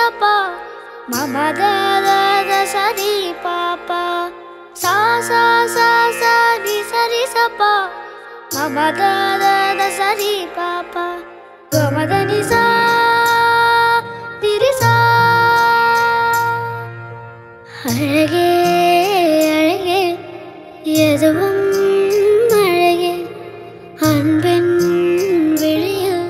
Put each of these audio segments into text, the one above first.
pa ma ma da da da sa di pa pa sa sa sa sa di sa di sa pa ma ma da da da sa di pa pa ga ma da ni sa di ri sa அழகே அழகே எதுவும் அழகே அன்பின் விழியில்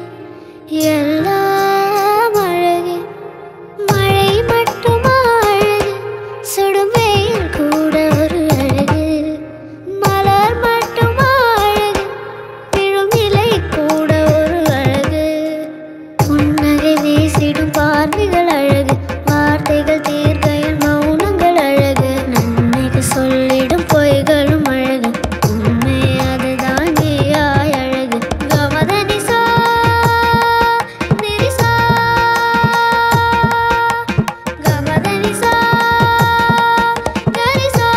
எல்லாம் அழகே மழை மட்டுமா அழகு சுடும் வெயில் கூட ஒரு அழகு மலர் மட்டுமா அழகு விழும் இலை கூட ஒரு அழகு புன்னகை வீசிடும் பார்வைகள் அழகு வார்த்தைகள் தீர்க்கையில் மௌனங்கள் அழகு நன்மைகள் சொல்லிடும் பொய்களும் அழகு உண்மை அதுதான் நீயாய் அழகு கமதனிசா நிரிசா கமதனிசா கரிசா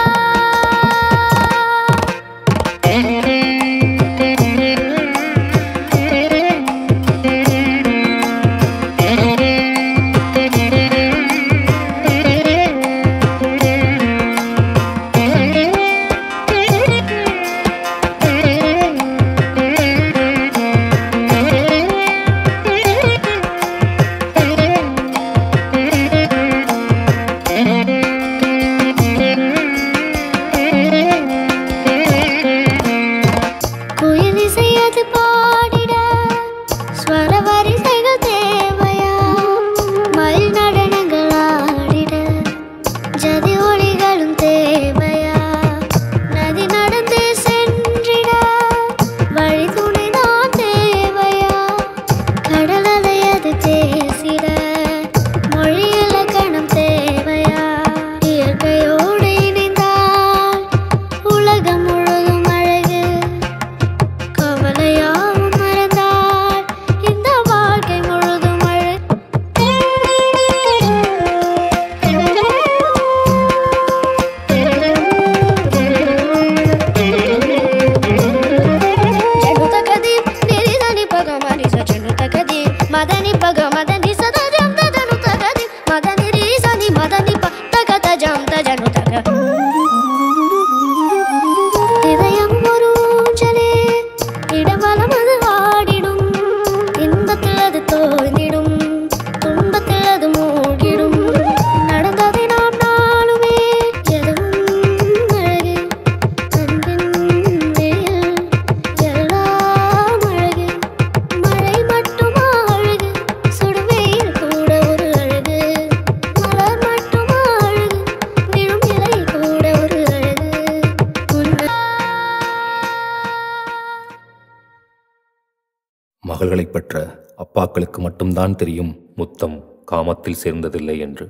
குயில் இசையது பாடிட ஸ்வர வரிசைகள் தேவையா மயில் நடனங்கள் ஆடிட ஜதி ஒளிகளும் தேவையா நதி நடந்து சென்றிட வழி துணைதான் தேவையா கடல் அலையது பேசிட மொழி இலக்கணம் தேவையா இயற்கையோடு இணைந்தால் உலகம் முழுதும் அழகு கவலையாவும் மறந்தால் இந்த வாழ்க்கை முழுதும் మదని పగ మదని సదా జం తదను తగది మదని రీ సని మదని ప తగ జం తజను తగ இதயம் ஒரு ஊஞ்சலே இடவலம் அது ஆடிடும் இன்பத்தில் அது தோய்ந்திடும் துன்பத்தில் அது மூழ்கிடும் நடந்ததை நாம் நாளுமே எதுவும் அழகு அன்பின் வெயில் எல்லாம் அழகு மழை மட்டுமா அழகு சுடுவெயில் கூட ஒரு அழகு மலர் மட்டுமா அழகு விழும் இலை கூட ஒரு அழகு உன்னை மகள்களைப் பெற்ற அப்பாக்களுக்கு மட்டும்தான் தெரியும் முத்தம் காமத்தில் சேர்ந்ததில்லை என்று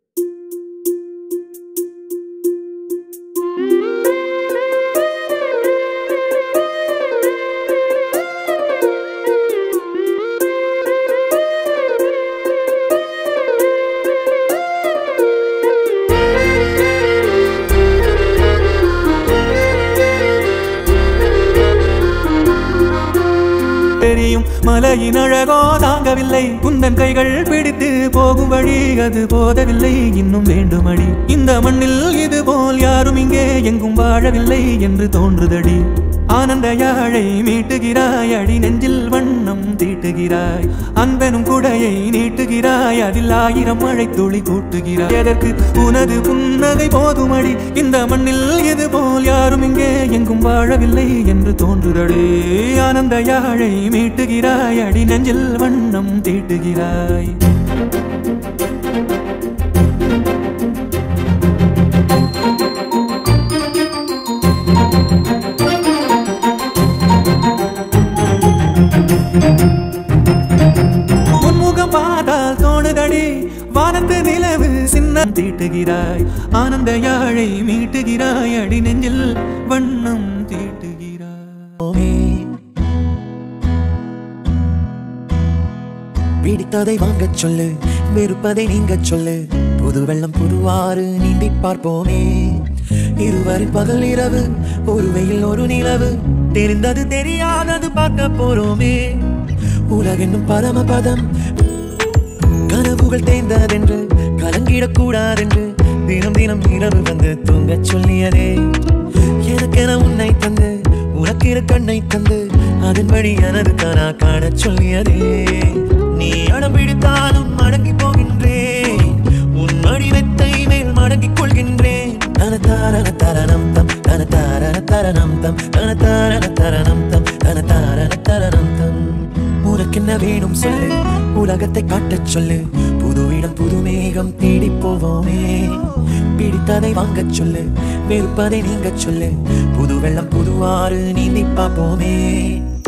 தெரியும் மலையின் அழகோ தாங்கவில்லை குந்தன் கைகள் பிடித்து போகும் வழி அது போதவில்லை இன்னும் வேண்டுமடி இந்த மண்ணில் இது போல் யாரும் இங்கே எங்கும் வாழவில்லை என்று தோன்றுதடி ஆனந்த யாழை மீட்டுகிறாய் அடி நெஞ்சில் வண்ணம் தீட்டுகிறாய் அன்பெனும் குடையை நீட்டுகிறாய் அதில் ஆயிரம் மழை துளி கூட்டுகிறாய் எதற்கு உனது புன்னகை போதுமடி இந்த மண்ணில் இது போல் யாரும் இங்கே எங்கும் வாழவில்லை என்று தோன்றுதடே ஆனந்த யாழை மீட்டுகிறாய் அடி நெஞ்சில் வண்ணம் தீட்டுகிறாய் உன்முகம் பார்த்தால் தோணுதடி வானத்து நிலவு சின்ன தீட்டுகிறாய் ஆனந்த யாழை மீட்டுகிறாய் அடி நெஞ்சில் வண்ணம் தீட்டுகிறாய் பிடித்ததை வாங்கச் சொல்லு வெறுப்பதை நீங்கச் சொல்லு புது வெள்ளம் புதுவாறு நீந்தி பார்ப்போமே இருவரின் பகல் இரவு ஒரு வெயில் ஒரு நிலவு தெரிந்தது தெரியாதது பார்க்க போறோமே உலகென்னும் பரமபதம் கனவு புகழ் தேர்ந்ததென்று கலங்கிடக்கூடாதென்று தினம் தினம் இரவு வந்து தூங்கச் சொல்லியதே எனக்கென உன்னை தந்து உனக்கிரு கண்ணை தந்து அதன் வழி எனது கனா காணச் சொல்லியதே நீ அடம் பிடித்தாலும் அடங்கி போகின்றேன் உன் மடிவெத்தை மேல் மடங்கிக் கொள்கின்றேன் தன தாரண தரணம் தம் தன தாரண தரணம் தம் தன தாரண தரணம் தம் தன தாரண தரணம் தம் உனக்கென்ன வேணும் சொல்லு உலகத்தை காட்டச் சொல்லு புது இடம் புது மேகம் தேடி போவோமே பிடித்ததை வாங்கச் சொல்லு வெறுப்பதை நீங்கச் சொல்லு புது வெள்ளம் புது ஆறு நீந்தி பார்ப்போமே